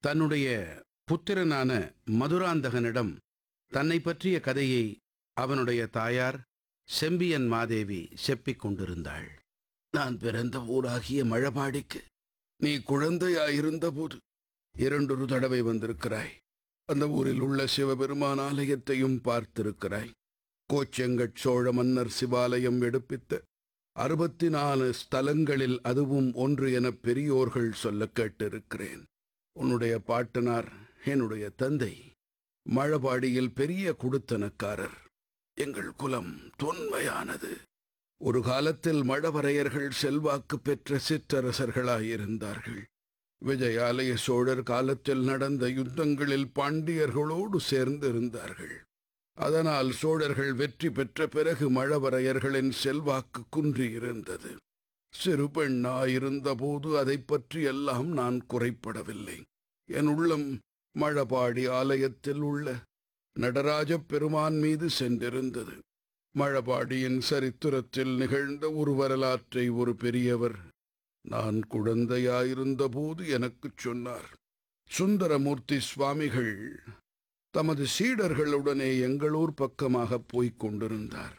தன்னுடைய புத்திரனான மதுராந்தகனிடம் தன்னை பற்றிய கதையை அவனுடைய தாயார் செம்பியன் மாதேவி செப்பிக் கொண்டிருந்தாள் நான் பிறந்த ஊராகிய மழபாடிக்கு நீ குழந்தையாயிருந்தபோது இரண்டொரு தடவை வந்திருக்கிறாய் அந்த ஊரில் உள்ள சிவபெருமான் ஆலயத்தையும் பார்த்திருக்கிறாய் கோச்செங்கட் சோழ மன்னர் சிவாலயம் எடுப்பித்த அறுபத்தி நாலு ஸ்தலங்களில் அதுவும் ஒன்று என பெரியோர்கள் சொல்ல கேட்டிருக்கிறேன் உன்னுடைய பாட்டனார் என்னுடைய தந்தை மழபாடியில் பெரிய குடுத்தனக்காரர் எங்கள் குலம் தொன்மையானது ஒரு காலத்தில் மழவரையர்கள் செல்வாக்கு பெற்ற சிற்றரசர்களாயிருந்தார்கள் விஜயாலய சோழர் காலத்தில் நடந்த யுத்தங்களில் பாண்டியர்களோடு சேர்ந்திருந்தார்கள் அதனால் சோழர்கள் வெற்றி பெற்ற பிறகு மழவரையர்களின் செல்வாக்கு குன்றியிருந்தது சிறு பெண்ணாயிருந்தபோது அதை பற்றி எல்லாம் நான் குறைப்படவில்லை என் உள்ளம் மழபாடி ஆலயத்தில் உள்ள நடராஜ பெருமான் மீது சென்றிருந்தது மழபாடியின் சரித்திரத்தில் நிகழ்ந்த ஒரு வரலாற்றை ஒரு பெரியவர் நான் குழந்தையாயிருந்தபோது எனக்குச் சொன்னார் சுந்தரமூர்த்தி சுவாமிகள் தமது சீடர்களுடனே எங்களூர் பக்கமாக போய்க் கொண்டிருந்தார்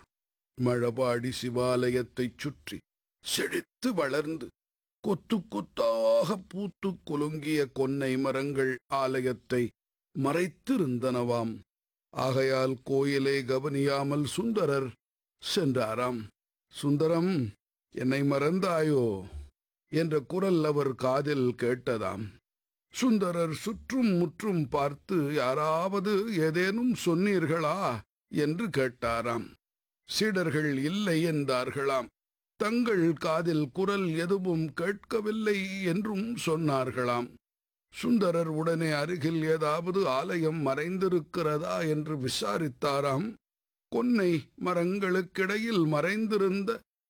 மழபாடி சிவாலயத்தைச் சுற்றி செழித்து வளர்ந்து கொத்து கொத்தாக பூத்து குலுங்கிய கொன்னை மரங்கள் ஆலயத்தை மறைத்திருந்தனவாம் ஆகையால் கோயிலை கவனியாமல் சுந்தரர் சென்றாராம் சுந்தரம் என்னை மறந்தாயோ என்ற குரல் அவர் காதில் கேட்டதாம் சுந்தரர் சுற்றும் முற்றும் பார்த்து யாராவது ஏதேனும் சொன்னீர்களா என்று கேட்டாராம் சீடர்கள் இல்லை என்றார்களாம் தங்கள் காதில் குரல் எதுவும் கேட்கவில்லை என்றும் சொன்னார்களாம் சுந்தரர் உடனே அருகில் ஏதாவது ஆலயம் மறைந்திருக்கிறதா என்று விசாரித்தாராம் கொன்னை மரங்களுக்கிடையில் மறைந்திருந்த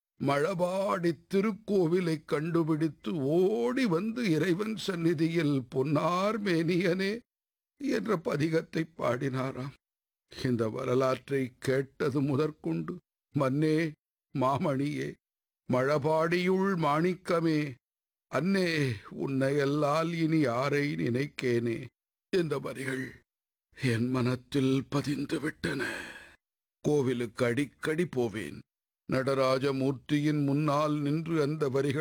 மழபாடி திருக்கோவிலை கண்டுபிடித்து ஓடி வந்து இறைவன் சந்நிதியில் பொன்னார் மேனியனே என்ற பதிகத்தை பாடினாராம் இந்த வரலாற்றை கேட்டது முதற்கொண்டு மன்னே மாமணியே மழபாடியுள் மாணிக்கமே அன்னே உன்னையல்லால் இனி யாரை நினைக்கேனே இந்த வரிகள் என் மனத்தில் பதிந்து விட்டன கோவிலுக்கு அடிக்கடி போவேன் நடராஜமூர்த்தியின் முன்னால் நின்று அந்த வரிகள்